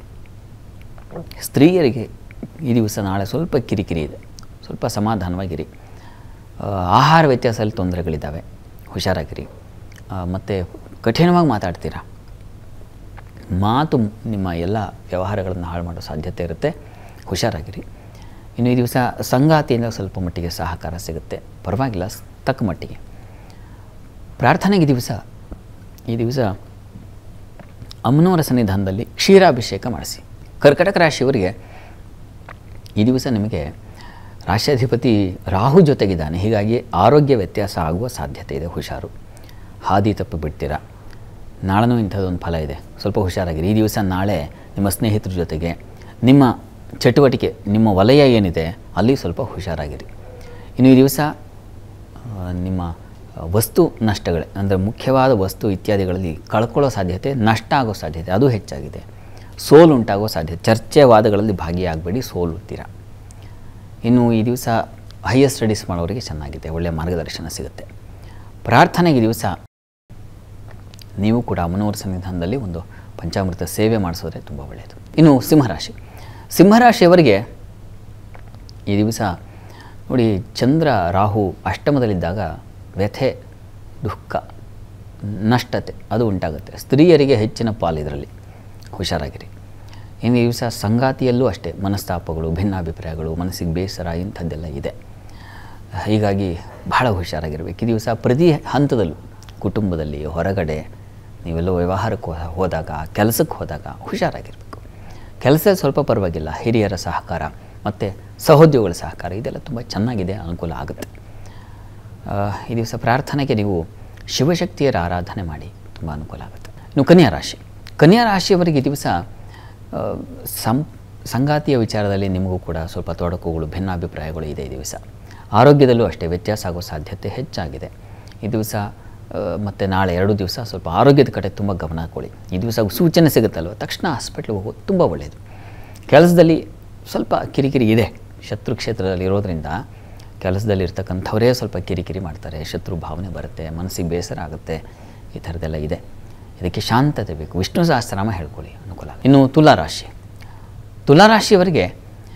ಸ್ತ್ರೀಯರಿಗೆ ಈ ದಿವಸ ನಾಳೆ ಸ್ವಲ್ಪ ಕಿರಿಕಿರಿ ಇದೆ ಸ್ವಲ್ಪ ಸಮಾಧಾನವಾಗಿರಿ ಆ, ಆಹಾರ ವ್ಯತ್ಯಾಸದಲ್ಲಿ ತೊಂದರೆಗಳಿದ್ದಾವೆ ಹುಷಾರಾಗಿರಿ ಮತ್ತು ಕಠಿಣವಾಗಿ ಮಾತಾಡ್ತೀರಾ ಮಾತು ನಿಮ್ಮ ಎಲ್ಲ ವ್ಯವಹಾರಗಳನ್ನು ಹಾಳು ಮಾಡೋ ಸಾಧ್ಯತೆ ಇರುತ್ತೆ ಹುಷಾರಾಗಿರಿ ಇನ್ನು ಈ ದಿವಸ ಸಂಗಾತಿಯಿಂದ ಸ್ವಲ್ಪ ಮಟ್ಟಿಗೆ ಸಹಕಾರ ಸಿಗುತ್ತೆ ಪರವಾಗಿಲ್ಲ ಸ್- ತಕ್ಕ ಮಟ್ಟಿಗೆ ಪ್ರಾರ್ಥನೆಗೆ ದಿವಸ ಈ ದಿವಸ ಅಮ್ಮನವರ ಸನ್ನಿಧಾನದಲ್ಲಿ ಕ್ಷೀರಾಭಿಷೇಕ ಮಾಡಿಸಿ ಕರ್ಕಟಕ ರಾಶಿಯವರಿಗೆ ಈ ದಿವಸ ನಿಮಗೆ ರಾಷ್ಟ್ರಾಧಿಪತಿ ರಾಹು ಜೊತೆಗಿದ್ದಾನೆ ಹೀಗಾಗಿ ಆರೋಗ್ಯ ವ್ಯತ್ಯಾಸ ಆಗುವ ಸಾಧ್ಯತೆ ಇದೆ ಹುಷಾರು ಹಾದಿ ತಪ್ಪಿ ಬಿಡ್ತೀರಾ ನಾಳೆನೂ ಇಂಥದ್ದೊಂದು ಫಲ ಇದೆ ಸ್ವಲ್ಪ ಹುಷಾರಾಗಿರಿ ಈ ದಿವಸ ನಾಳೆ ನಿಮ್ಮ ಸ್ನೇಹಿತರ ಜೊತೆಗೆ ನಿಮ್ಮ ಚಟುವಟಿಕೆ ನಿಮ್ಮ ವಲಯ ಏನಿದೆ ಅಲ್ಲಿ ಸ್ವಲ್ಪ ಹುಷಾರಾಗಿರಿ ಇನ್ನು ಈ ದಿವಸ ಆ, ನಿಮ್ಮ ವಸ್ತು ನಷ್ಟಗಳೇ ಅಂದರೆ ಮುಖ್ಯವಾದ ವಸ್ತು ಇತ್ಯಾದಿಗಳಲ್ಲಿ ಕಳ್ಕೊಳ್ಳೋ ಸಾಧ್ಯತೆ ನಷ್ಟ ಆಗೋ ಸಾಧ್ಯತೆ ಅದು ಹೆಚ್ಚಾಗಿದೆ ಸೋಲು ಉಂಟಾಗೋ ಸಾಧ್ಯತೆ ಚರ್ಚೆ ವಾದಗಳಲ್ಲಿ ಭಾಗಿಯಾಗಬೇಡಿ ಸೋಲುತ್ತೀರಾ ಇನ್ನು ಈ ದಿವಸ ಹೈಯರ್ ಸ್ಟಡೀಸ್ ಮಾಡೋರಿಗೆ ಚೆನ್ನಾಗಿದೆ ಒಳ್ಳೆಯ ಮಾರ್ಗದರ್ಶನ ಸಿಗುತ್ತೆ ಪ್ರಾರ್ಥನೆಗೆ ಈ ದಿವಸ ನೀವು ಕೂಡ ಅಮ್ಮನವರ ಸನ್ನಿಧಾನದಲ್ಲಿ ಒಂದು ಪಂಚಾಮೃತ ಸೇವೆ ಮಾಡಿಸೋದ್ರೆ ತುಂಬ ಒಳ್ಳೆಯದು ಇನ್ನು ಸಿಂಹರಾಶಿ ಸಿಂಹರಾಶಿಯವರಿಗೆ ಈ ದಿವಸ ನೋಡಿ ಚಂದ್ರ ರಾಹು ಅಷ್ಟಮದಲ್ಲಿದ್ದಾಗ ವ್ಯಥೆ ದುಃಖ ನಷ್ಟತೆ ಅದು ಉಂಟಾಗುತ್ತೆ ಸ್ತ್ರೀಯರಿಗೆ ಹೆಚ್ಚಿನ ಪಾಲು ಇದರಲ್ಲಿ ಹುಷಾರಾಗಿರಿ ಇನ್ನು ಈ ದಿವಸ ಸಂಗಾತಿಯಲ್ಲೂ ಅಷ್ಟೇ ಮನಸ್ತಾಪಗಳು ಭಿನ್ನಾಭಿಪ್ರಾಯಗಳು ಮನಸ್ಸಿಗೆ ಬೇಸರ ಇಂಥದ್ದೆಲ್ಲ ಇದೆ ಹೀಗಾಗಿ ಬಹಳ ಹುಷಾರಾಗಿರಬೇಕು ಈ ದಿವಸ ಪ್ರತಿ ಹಂತದಲ್ಲೂ ಕುಟುಂಬದಲ್ಲಿ ಹೊರಗಡೆ ನೀವೆಲ್ಲೋ ವ್ಯವಹಾರಕ್ಕೆ ಹೋ- ಹೋದಾಗ ಕೆಲಸಕ್ಕೆ ಹೋದಾಗ ಹುಷಾರಾಗಿರಬೇಕು ಕೆಲಸ ಸ್ವಲ್ಪ ಪರವಾಗಿಲ್ಲ ಹಿರಿಯರ ಸಹಕಾರ ಮತ್ತು ಸಹೋದ್ಯೋಗಿಗಳ ಸಹಕಾರ ಇದೆಲ್ಲ ತುಂಬ ಚೆನ್ನಾಗಿದೆ ಅನುಕೂಲ ಆಗುತ್ತೆ ಆ, ಈ ದಿವಸ ಪ್ರಾರ್ಥನೆಗೆ ನೀವು ಶಿವಶಕ್ತಿಯರ ಆರಾಧನೆ ಮಾಡಿ ತುಂಬ ಅನುಕೂಲ ಆಗುತ್ತೆ ಇನ್ನು ಕನ್ಯಾ ರಾಶಿ ಕನ್ಯಾ ರಾಶಿಯವರಿಗೆ ಈ ದಿವಸ ಆ, ಸಂ ಸಂಗಾತಿಯ ವಿಚಾರದಲ್ಲಿ ನಿಮಗೂ ಕೂಡ ಸ್ವಲ್ಪ ತೊಡಕುಗಳು ಭಿನ್ನಾಭಿಪ್ರಾಯಗಳು ಇದೆ ಈ ದಿವಸ ಆರೋಗ್ಯದಲ್ಲೂ ಅಷ್ಟೇ ವ್ಯತ್ಯಾಸ ಆಗೋ ಸಾಧ್ಯತೆ ಹೆಚ್ಚಾಗಿದೆ ಈ ದಿವಸ ಮತ್ತು ನಾಳೆ ಎರಡು ದಿವಸ ಸ್ವಲ್ಪ ಆರೋಗ್ಯದ ಕಡೆ ತುಂಬ ಗಮನ ಕೊಡಿ ಈ ದಿವಸ ಸೂಚನೆ ಸಿಗುತ್ತಲ್ವ ತಕ್ಷಣ ಹಾಸ್ಪಿಟ್ಲಿಗೆ ಹೋಗೋದು ತುಂಬ ಒಳ್ಳೆಯದು ಕೆಲಸದಲ್ಲಿ ಸ್ವಲ್ಪ ಕಿರಿಕಿರಿ ಇದೆ ಶತ್ರು ಕ್ಷೇತ್ರದಲ್ಲಿ ಇರೋದ್ರಿಂದ ಕೆಲಸದಲ್ಲಿ ಇರ್ತಕ್ಕಂಥವರೇ ಸ್ವಲ್ಪ ಕಿರಿಕಿರಿ ಮಾಡ್ತಾರೆ ಶತ್ರು ಭಾವನೆ ಬರುತ್ತೆ ಮನಸ್ಸಿಗೆ ಬೇಸರ ಆಗುತ್ತೆ ಈ ಥರದ್ದೆಲ್ಲ ಇದೆ ಇದಕ್ಕೆ ಶಾಂತತೆ ಬೇಕು ವಿಷ್ಣು ಸಹಸ್ರನಾಮ ಹೇಳ್ಕೊಳ್ಳಿ ಅನುಕೂಲ ಆಗುತ್ತೆ. ಇನ್ನು ತುಲಾರಾಶಿ ತುಲಾರಾಶಿಯವರಿಗೆ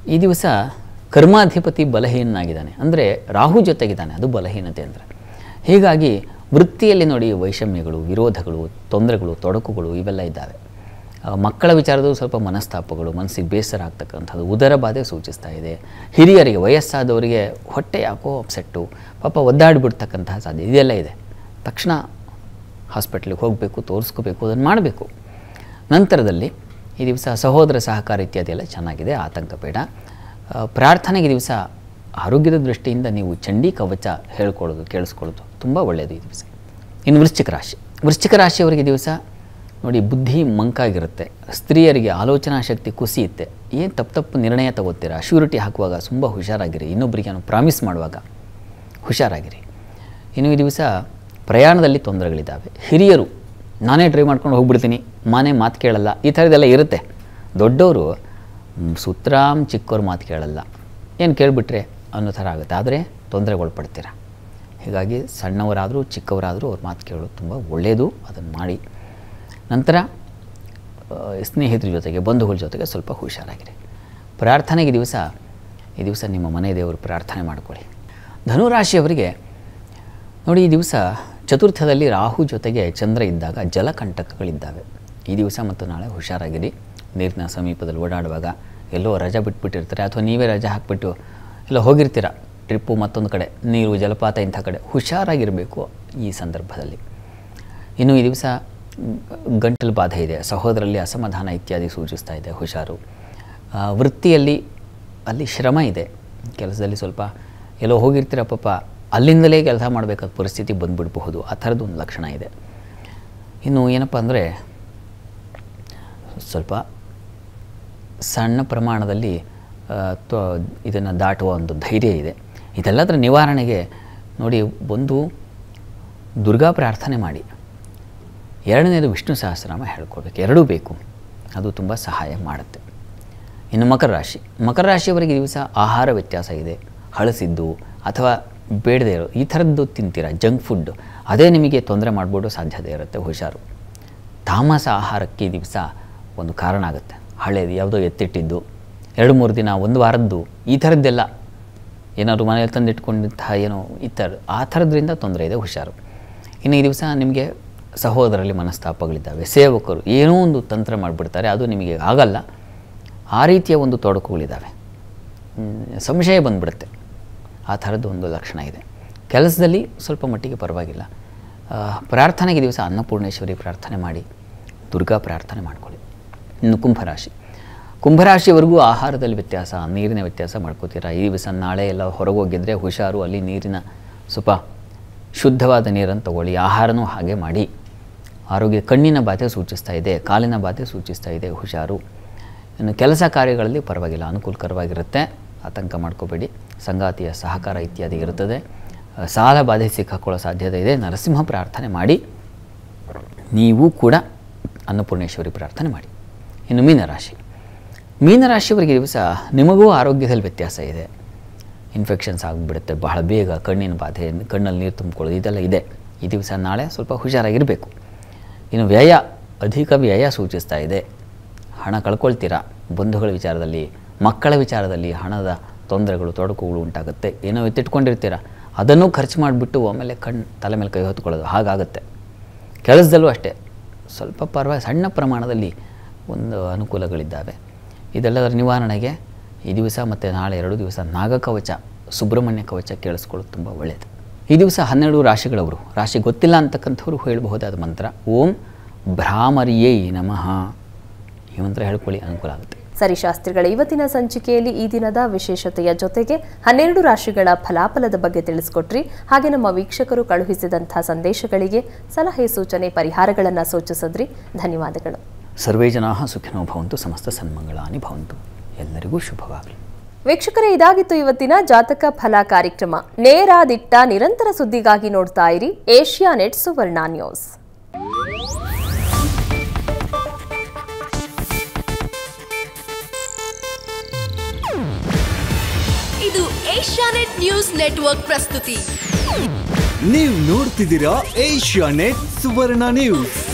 ಈ ದಿವಸ ಕರ್ಮಾಧಿಪತಿ ಬಲಹೀನಾಗಿದ್ದಾನೆ ಅಂದರೆ ರಾಹು ಜೊತೆಗಿದ್ದಾನೆ ಅದು ಬಲಹೀನತೆ ಅಂದರೆ ಹೀಗಾಗಿ ವೃತ್ತಿಯಲ್ಲಿ ನೋಡಿ ವೈಷಮ್ಯಗಳು ವಿರೋಧಗಳು ತೊಂದರೆಗಳು ತೊಡಕುಗಳು ಇವೆಲ್ಲ ಇದ್ದಾವೆ ಆ, ಮಕ್ಕಳ ವಿಚಾರದಲ್ಲೂ ಸ್ವಲ್ಪ ಮನಸ್ತಾಪಗಳು ಮನಸ್ಸಿಗೆ ಬೇಸರ ಆಗ್ತಕ್ಕಂಥದ್ದು ಉದರ ಬಾಧೆ ಸೂಚಿಸ್ತಾ ಇದೆ ಹಿರಿಯರಿಗೆ ವಯಸ್ಸಾದವರಿಗೆ ಹೊಟ್ಟೆ ಯಾಕೋ ಅಪ್ಸೆಟ್ಟು ಪಾಪ ಒದ್ದಾಡಿಬಿಡ್ತಕ್ಕಂತಹ ಸಾಧ್ಯ ಇದೆಲ್ಲ ಇದೆ ತಕ್ಷಣ ಹಾಸ್ಪಿಟ್ಲಿಗೆ ಹೋಗಬೇಕು ತೋರಿಸ್ಕೋಬೇಕು ಅದನ್ನು ಮಾಡಬೇಕು ನಂತರದಲ್ಲಿ ಈ ದಿವಸ ಸಹೋದರ ಸಹಕಾರ ಇತ್ಯಾದಿ ಎಲ್ಲ ಚೆನ್ನಾಗಿದೆ ಆತಂಕ ಬೇಡ ಆ, ಪ್ರಾರ್ಥನೆಗೆ ಈ ದಿವಸ ಆರೋಗ್ಯದ ದೃಷ್ಟಿಯಿಂದ ನೀವು ಚಂಡಿ ಕವಚ ಹೇಳ್ಕೊಳ್ಳೋದು ಕೇಳಿಸ್ಕೊಳ್ಳೋದು ತುಂಬ ಒಳ್ಳೆಯದು ಈ ದಿವಸ ಇನ್ನು ವೃಶ್ಚಿಕ ರಾಶಿ ವೃಶ್ಚಿಕ ರಾಶಿಯವರಿಗೆ ಈ ದಿವಸ ನೋಡಿ ಬುದ್ಧಿ ಮಂಕಾಗಿರುತ್ತೆ ಸ್ತ್ರೀಯರಿಗೆ ಆಲೋಚನಾ ಶಕ್ತಿ ಕುಸಿಯುತ್ತೆ ಏನು ತಪ್ಪು ತಪ್ಪು ನಿರ್ಣಯ ತಗೋತೀರಾ ಶ್ಯೂರಿಟಿ ಹಾಕುವಾಗ ತುಂಬ ಹುಷಾರಾಗಿರಿ ಇನ್ನೊಬ್ಬರಿಗೆ ನಾನು ಪ್ರಾಮಿಸ್ ಮಾಡುವಾಗ ಹುಷಾರಾಗಿರಿ ಇನ್ನು ಈ ದಿವಸ ಪ್ರಯಾಣದಲ್ಲಿ ತೊಂದರೆಗಳಿದ್ದಾವೆ ಹಿರಿಯರು ನಾನೇ ಡ್ರೈವ್ ಮಾಡ್ಕೊಂಡು ಹೋಗ್ಬಿಡ್ತೀನಿ ಮನೆ ಮಾತು ಕೇಳಲ್ಲ ಈ ಥರದ್ದೆಲ್ಲ ಇರುತ್ತೆ ದೊಡ್ಡವರು ಮ್, ಸುತ್ರಾಮ್ ಚಿಕ್ಕವ್ರ ಮಾತು ಕೇಳಲ್ಲ ಏನು ಕೇಳಿಬಿಟ್ರೆ ಅನ್ನೋ ಥರ ಆಗುತ್ತೆ ಆದರೆ ತೊಂದರೆಗೊಳ್ಪಡ್ತೀರ ಹೀಗಾಗಿ ಸಣ್ಣವರಾದರೂ ಚಿಕ್ಕವರಾದರೂ ಅವ್ರ ಮಾತು ಕೇಳೋದು ತುಂಬ ಒಳ್ಳೆಯದು ಅದನ್ನು ಮಾಡಿ ನಂತರ ಆ, ಸ್ನೇಹಿತರ ಜೊತೆಗೆ ಬಂಧುಗಳ ಜೊತೆಗೆ ಸ್ವಲ್ಪ ಹುಷಾರಾಗಿರಿ ಪ್ರಾರ್ಥನೆಗೆ ಈ ದಿವಸ ಈ ದಿವಸ ನಿಮ್ಮ ಮನೆ ದೇವರು ಪ್ರಾರ್ಥನೆ ಮಾಡ್ಕೊಳ್ಳಿ ಧನುರಾಶಿಯವರಿಗೆ ನೋಡಿ ಈ ದಿವಸ ಚತುರ್ಥದಲ್ಲಿ ರಾಹು ಜೊತೆಗೆ ಚಂದ್ರ ಇದ್ದಾಗ ಜಲಕಂಟಕಗಳಿದ್ದಾವೆ ಈ ದಿವಸ ಮತ್ತು ನಾಳೆ ಹುಷಾರಾಗಿರಿ ನೀರಿನ ಸಮೀಪದಲ್ಲಿ ಓಡಾಡುವಾಗ ಎಲ್ಲೋ ರಜಾ ಬಿಟ್ಬಿಟ್ಟಿರ್ತಾರೆ ಅಥವಾ ನೀವೇ ರಜಾ ಹಾಕಿಬಿಟ್ಟು ಎಲ್ಲ ಹೋಗಿರ್ತೀರ ಟ್ರಿಪ್ಪು ಮತ್ತೊಂದು ಕಡೆ ನೀರು ಜಲಪಾತ ಇಂಥ ಕಡೆ ಹುಷಾರಾಗಿರಬೇಕು ಈ ಸಂದರ್ಭದಲ್ಲಿ ಇನ್ನು ಈ ದಿವಸ ಮ್, ಗಂಟಲು ಬಾಧೆ ಇದೆ ಸಹೋದರಲ್ಲಿ ಅಸಮಾಧಾನ ಇತ್ಯಾದಿ ಸೂಚಿಸ್ತಾ ಇದೆ ಹುಷಾರು ಆ, ವೃತ್ತಿಯಲ್ಲಿ ಅಲ್ಲಿ ಶ್ರಮ ಇದೆ ಕೆಲಸದಲ್ಲಿ ಸ್ವಲ್ಪ ಎಲ್ಲೋ ಹೋಗಿರ್ತೀರ ಪಾಪ ಅಲ್ಲಿಂದಲೇ ಕೆಲಸ ಮಾಡಬೇಕಾದ ಪರಿಸ್ಥಿತಿ ಬಂದುಬಿಡಬಹುದು ಆ ಥರದ್ದು ಒಂದು ಲಕ್ಷಣ ಇದೆ ಇನ್ನು ಏನಪ್ಪ ಅಂದರೆ ಸ್ವಲ್ಪ ಸಣ್ಣ ಪ್ರಮಾಣದಲ್ಲಿ ಇದನ್ನು ದಾಟುವ ಒಂದು ಧೈರ್ಯ ಇದೆ ಇದೆಲ್ಲದರ ನಿವಾರಣೆಗೆ ನೋಡಿ ಒಂದು ದುರ್ಗಾ ಪ್ರಾರ್ಥನೆ ಮಾಡಿ ಎರಡನೇದು ವಿಷ್ಣು ಸಹಸ್ರನಾಮ ಹೇಳ್ಕೊಳ್ಬೇಕು ಎರಡೂ ಬೇಕು ಅದು ತುಂಬ ಸಹಾಯ ಮಾಡುತ್ತೆ ಇನ್ನು ಮಕರ ರಾಶಿ ಮಕರ ರಾಶಿಯವರಿಗೆ ಈ ದಿವಸ ಆಹಾರ ವ್ಯತ್ಯಾಸ ಇದೆ ಹಳಸಿದ್ದು ಅಥವಾ ಬೇಡದೇ ಇರೋ ಈ ಥರದ್ದು ತಿಂತೀರ ಜಂಕ್ ಫುಡ್ ಅದೇ ನಿಮಗೆ ತೊಂದರೆ ಮಾಡ್ಬೋದು ಸಾಧ್ಯತೆ ಇರುತ್ತೆ ಹುಷಾರು ತಾಮಸ ಆಹಾರಕ್ಕೆ ಈ ದಿವಸ ಒಂದು ಕಾರಣ ಆಗುತ್ತೆ ಹಳೇದು ಯಾವುದೋ ಎತ್ತಿಟ್ಟಿದ್ದು ಎರಡು ಮೂರು ದಿನ ಒಂದು ವಾರದ್ದು ಈ ಥರದ್ದೆಲ್ಲ ಏನಾದ್ರು ಮನೇಲಿ ತಂದಿಟ್ಕೊಂಡಿದ್ದಂತಹ ಏನೋ ಈ ಥರ ಆ ಥರದ್ರಿಂದ ತೊಂದರೆ ಇದೆ ಹುಷಾರು ಇನ್ನು ಈ ದಿವಸ ನಿಮಗೆ ಸಹೋದರಲ್ಲಿ ಮನಸ್ತಾಪಗಳಿದ್ದಾವೆ ಸೇವಕರು ಏನೋ ಒಂದು ತಂತ್ರ ಮಾಡಿಬಿಡ್ತಾರೆ ಅದು ನಿಮಗೆ ಆಗಲ್ಲ ಆ ರೀತಿಯ ಒಂದು ತೊಡಕುಗಳಿದ್ದಾವೆ ಹ್ಮ್, ಸಂಶಯ ಬಂದ್ಬಿಡುತ್ತೆ ಆ ಥರದ್ದು ಒಂದು ಲಕ್ಷಣ ಇದೆ ಕೆಲಸದಲ್ಲಿ ಸ್ವಲ್ಪ ಮಟ್ಟಿಗೆ ಪರವಾಗಿಲ್ಲ ಆ, ಪ್ರಾರ್ಥನೆಗೆ ಈ ದಿವಸ ಅನ್ನಪೂರ್ಣೇಶ್ವರಿ ಪ್ರಾರ್ಥನೆ ಮಾಡಿ ದುರ್ಗಾ ಪ್ರಾರ್ಥನೆ ಮಾಡ್ಕೊಳ್ಳಿ ಇನ್ನು ಕುಂಭರಾಶಿ ಕುಂಭರಾಶಿಯವರೆಗೂ ಆಹಾರದಲ್ಲಿ ವ್ಯತ್ಯಾಸ ನೀರಿನ ವ್ಯತ್ಯಾಸ ಮಾಡ್ಕೋತೀರಾ ಈ ದಿವಸ ನಾಳೆ ಎಲ್ಲ ಹೊರಗೆ ಹೋಗಿದ್ರೆ ಹುಷಾರು ಅಲ್ಲಿ ನೀರಿನ ಸ್ವಲ್ಪ ಶುದ್ಧವಾದ ನೀರನ್ನು ತಗೊಳ್ಳಿ ಆಹಾರನೂ ಹಾಗೆ ಮಾಡಿ ಆರೋಗ್ಯ ಕಣ್ಣಿನ ಬಾಧೆ ಸೂಚಿಸ್ತಾ ಇದೆ ಕಾಲಿನ ಬಾಧೆ ಸೂಚಿಸ್ತಾ ಇದೆ ಹುಷಾರು ಇನ್ನು ಕೆಲಸ ಕಾರ್ಯಗಳಲ್ಲಿ ಪರವಾಗಿಲ್ಲ ಅನುಕೂಲಕರವಾಗಿರುತ್ತೆ ಆತಂಕ ಮಾಡ್ಕೋಬೇಡಿ ಸಂಗಾತಿಯ ಸಹಕಾರ ಇತ್ಯಾದಿ ಇರುತ್ತದೆ ಆ, ಸಾಲ ಬಾಧೆ ಸಿಕ್ಕಾಕೊಳ್ಳೋ ಸಾಧ್ಯತೆ ಇದೆ ನರಸಿಂಹ ಪ್ರಾರ್ಥನೆ ಮಾಡಿ ನೀವು ಕೂಡ ಅನ್ನಪೂರ್ಣೇಶ್ವರಿ ಪ್ರಾರ್ಥನೆ ಮಾಡಿ ಇನ್ನು ಮೀನರಾಶಿ ಮೀನರಾಶಿಯವರಿಗೆ ಈ ದಿವಸ ನಿಮಗೂ ಆರೋಗ್ಯದಲ್ಲಿ ವ್ಯತ್ಯಾಸ ಇದೆ ಇನ್ಫೆಕ್ಷನ್ಸ್ ಆಗಿಬಿಡುತ್ತೆ ಬಹಳ ಬೇಗ ಕಣ್ಣಿನ ಬಾಧೆ ಕಣ್ಣಲ್ಲಿ ನೀರು ತುಂಬಿಕೊಳ್ಳೋದು ಇದೆಲ್ಲ ಇದೆ ಈ ದಿವಸ ನಾಳೆ ಸ್ವಲ್ಪ ಹುಷಾರಾಗಿರಬೇಕು ಇನ್ನು ವ್ಯಯ ಅಧಿಕ ವ್ಯಯ ಸೂಚಿಸ್ತಾ ಇದೆ ಹಣ ಕಳ್ಕೊಳ್ತೀರಾ ಬಂಧುಗಳ ವಿಚಾರದಲ್ಲಿ ಮಕ್ಕಳ ವಿಚಾರದಲ್ಲಿ ಹಣದ ತೊಂದರೆಗಳು ತೊಡಕುಗಳು ಉಂಟಾಗುತ್ತೆ ಏನೋ ಎತ್ತಿಟ್ಕೊಂಡಿರ್ತೀರ ಅದನ್ನು ಖರ್ಚು ಮಾಡಿಬಿಟ್ಟು ಆಮೇಲೆ ಕಣ್ಣು ತಲೆ ಮೇಲೆ ಕೈ ಹೊತ್ಕೊಳ್ಳೋದು ಹಾಗಾಗುತ್ತೆ ಕೆಲಸದಲ್ಲೂ ಅಷ್ಟೇ ಸ್ವಲ್ಪ ಪರವಾಗಿ ಸಣ್ಣ ಪ್ರಮಾಣದಲ್ಲಿ ಒಂದು ಅನುಕೂಲಗಳಿದ್ದಾವೆ ಇದೆಲ್ಲದರ ನಿವಾರಣೆಗೆ ಈ ದಿವಸ ಮತ್ತು ನಾಳೆ ಎರಡು ದಿವಸ ನಾಗಕವಚ ಸುಬ್ರಹ್ಮಣ್ಯ ಕವಚ ಕೇಳಿಸ್ಕೊಳ್ಳೋದು ತುಂಬ ಒಳ್ಳೆಯದು ಈ ದಿವಸ ಹನ್ನೆರಡು ರಾಶಿಗಳವರು ರಾಶಿ ಗೊತ್ತಿಲ್ಲ ಅಂತಕ್ಕಂಥವ್ರು ಹೇಳಬಹುದಾದ ಮಂತ್ರ ಓಂ ಭ್ರಾಮರಿಯೇ ನಮಃ ಈ ಮಂತ್ರ ಹೇಳ್ಕೊಳ್ಳಿ ಅನುಕೂಲ ಆಗುತ್ತೆ ಸರಿ ಶಾಸ್ತ್ರಿಗಳ ಇವತ್ತಿನ ಸಂಚಿಕೆಯಲ್ಲಿ ಈ ದಿನದ ವಿಶೇಷತೆಯ ಜೊತೆಗೆ ಹನ್ನೆರಡು ರಾಶಿಗಳ ಫಲಾಫಲದ ಬಗ್ಗೆ ತಿಳಿಸ್ಕೊಟ್ರಿ ಹಾಗೆ ನಮ್ಮ ವೀಕ್ಷಕರು ಕಳುಹಿಸಿದಂತಹ ಸಂದೇಶಗಳಿಗೆ ಸಲಹೆ ಸೂಚನೆ ಪರಿಹಾರಗಳನ್ನು ಸೂಚಿಸಿದ್ರಿ ಧನ್ಯವಾದಗಳು ಸರ್ವೇ ಜನಾ ಸುಖಿನೋ ಭವಂತು ಸಮಸ್ತ ಸನ್ಮಂಗಳಾನಿ ಭವಂತು ಎಲ್ಲರಿಗೂ ಶುಭವಾಗಲಿ ವೀಕ್ಷಕರೇ ಇದಾಗಿತ್ತು ಇವತ್ತಿನ ಜಾತಕ ಫಲ ಕಾರ್ಯಕ್ರಮ ನೇರ ದಿಟ್ಟ ನಿರಂತರ ಸುದ್ದಿಗಾಗಿ ನೋಡ್ತಾ ಇರಿ ಏಷ್ಯಾ ನೆಟ್ ಸುವರ್ಣ ನ್ಯೂಸ್ ಇದು ಏಷ್ಯಾನೆಟ್ ನ್ಯೂಸ್ ನೆಟ್ವರ್ಕ್ ಪ್ರಸ್ತುತಿ ನೀವು ನೋಡ್ತಿದ್ದೀರಾ ಏಷ್ಯಾ ನೆಟ್ ಸುವರ್ಣ ನ್ಯೂಸ್